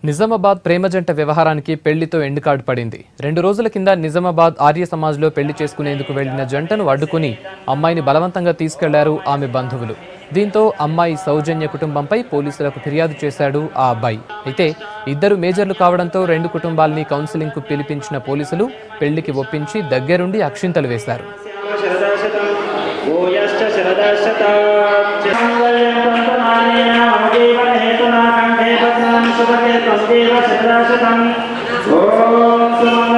నిజామాబాద్ ప్రేమ జంట వ్యవహారానికి పెళ్లితో ఎండుకాడు పడింది రెండు రోజుల కింద నిజామాబాద్ ఆర్య సమాజ్లో పెళ్లి చేసుకునేందుకు వెళ్లిన జంటను అడ్డుకుని అమ్మాయిని బలవంతంగా తీసుకెళ్లారు ఆమె బంధువులు దీంతో అమ్మాయి సౌజన్య కుటుంబంపై పోలీసులకు ఫిర్యాదు చేశాడు ఆ అబ్బాయి అయితే ఇద్దరు మేజర్లు కావడంతో రెండు కుటుంబాల్ని కౌన్సిలింగ్కు పిలిపించిన పోలీసులు పెళ్లికి ఒప్పించి దగ్గరుండి అక్షింతలు వేశారు శరదశతం భూయశ్చ శరదశతం మంగళం పంతమానేన మమ జీవన హేతునా కంఠే పద్మం సుభగే త్వం దేవ శరదశతం ఓం సుమంగళం